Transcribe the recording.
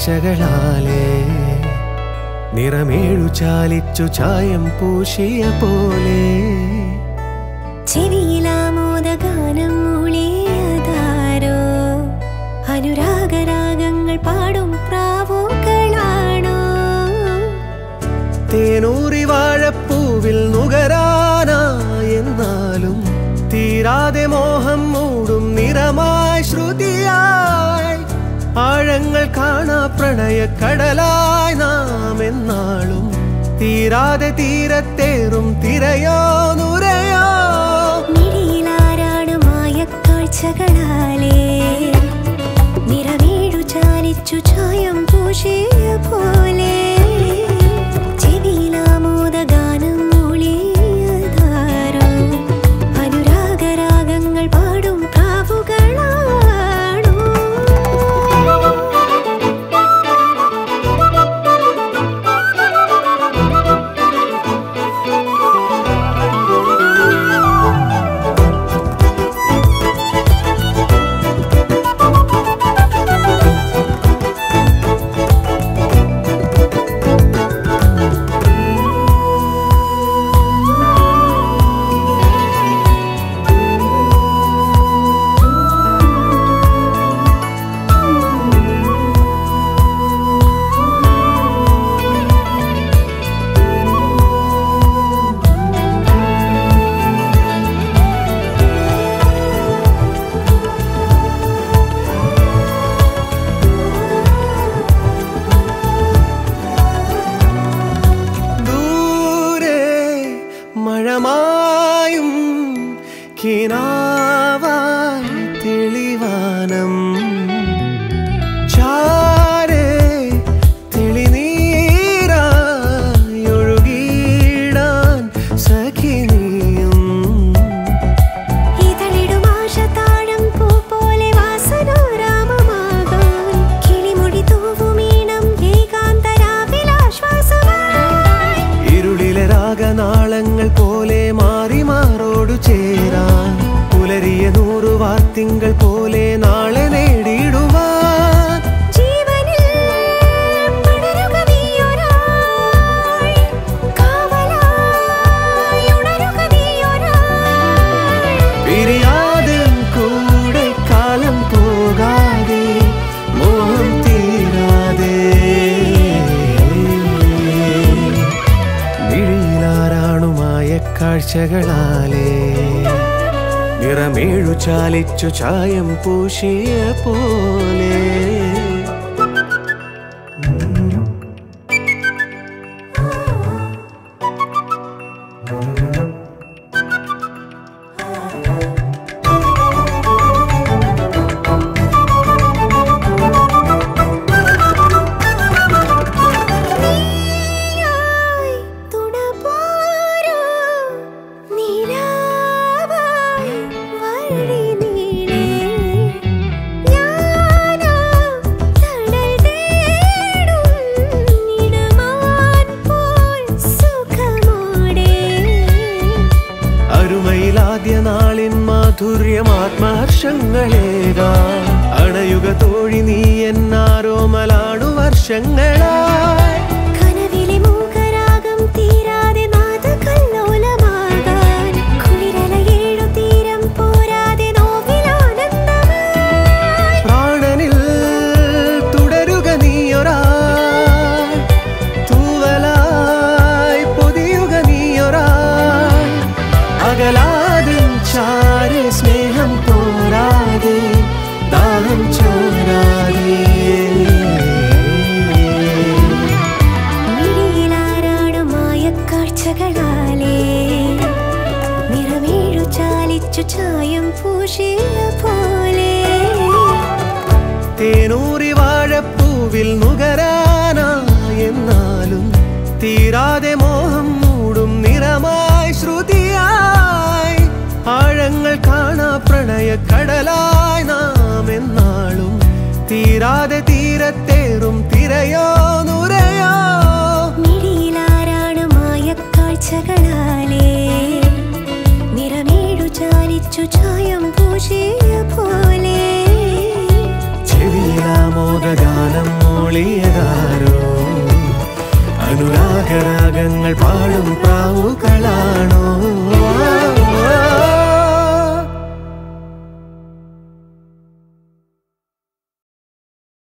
കാഴ്ചകളാലേ നിറമേഴു ചാലിച്ചു ചായം പൂശിയ പോലെ ചെവിയിലാമോദഗാനം മൂളിയതാരോ അനുരാഗരാഗങ്ങൾ പാടും പ്രാവുകളാണോ തേനൂറി വാഴപ്പൂവിൽ നുകരാനായെന്നാലും തീരാതെ മോഹം മൂടും നിറമായി ശ്രുതിയായി ആഴങ്ങൾ കാണാ പ്രണയ കടലായി നാം എന്നാളും തീരാതെ തീരത്തേറും തിരയോ നുരയോ മിഴിയിലാരാണ് മായക്കാഴ്ചകളാലേ നിറമേഴു ചാലിച്ചു ചായം പൂശിയ പോലെ ചെവിയിലാമോദഗാനം മൂളിയതാരോ അനുരാഗരാഗങ്ങൾ പാടും പ്രാവുകളാണോ ദൂരെ മഴമായും കിനാവായി തെളിവാനം ചാരെ തെളിനീരായി ഒഴുകിയിടാൻ സഖിനിയും ഇതളിടുമാശത്താഴം പൂ പോലെ വാസനാരാമമാകാൻ കിളിമുടി തൂവുമീണം ഏകാന്തരാവിലാശ്വാസമായി ഇരുളിലെ രാഗനാളങ്ങൾ പോലെ മാറി മാറോടു ചേരാൻ പുലരിയ നൂറു വാർത്തിങ്കൾ പോലെ നാളെ നേടിയിടുവാൻ ജീവനിൽ പടരുക നീയൊരാൾ കാവലായി ഉണരുക നീയൊരാൾ പിരിയാതെ കൂടെ കാലം പോകാതെ മോഹം തീരാതെ വിഴിയിലാറാണുമായ കാഴ്ചകളാലേ നിറമേഴു ചാലിച്ചു ചായം പൂശിയ പോലെ നീയായി തുണപോരൂ നിലാവായി വഴി നീളേ ഞാനാ തണൽ തേടും ഇടമാൻ പോൽ സുഖമോടെ അരുമയിലാദ്യ നാളിൻ മാധുര്യമാത്മഹർഷങ്ങളേകാ അണയുക തോഴി നീ എന്നാരോമലാണു വർഷങ്ങളായി കനവിലെ മൂകരാഗം തീരാതെ നാദകല്ലോലമാകാൻ കുളിരലയേഴു തീരം പോരാതെ നോവിലാനന്ദമായി പ്രാണനിൽ തുടരുക നീയൊരാൾ തൂവലായി പൊതിയുക നീയൊരാൾ അകലാതിൻ ചാരെ സ്നേഹം പോരാതെ ദാഹം ചോരാതെ മിഴിയിലാരാണമായ കാഴ്ചകളാലേ നിറമേഴു ചാലിച്ചു ചായം പൂശിയ പോലെ തേനൂറി വാഴപ്പൂവിൽ നുകരാനായെന്നാലും തീരാതെ മോഹം മൂടും നിറമായി ശ്രുതിയായി ആഴങ്ങൾ കാണാ പ്രണയ കടലായി നാം എന്നാളും തീരാതെ തീരത്തേറും തിരയോ നുരയോ മിഴിയിലാരാണ് മായക്കാഴ്ചകളാലേ നിറമേഴു ചാലിച്ചു ചായം പൂശിയ പോലെ ചെവിയിലാമോദഗാനം മൂളി പാളിയതാരോ അനുരാഗരാഗങ്ങൾ പാടും പ്രാവുകളാണോ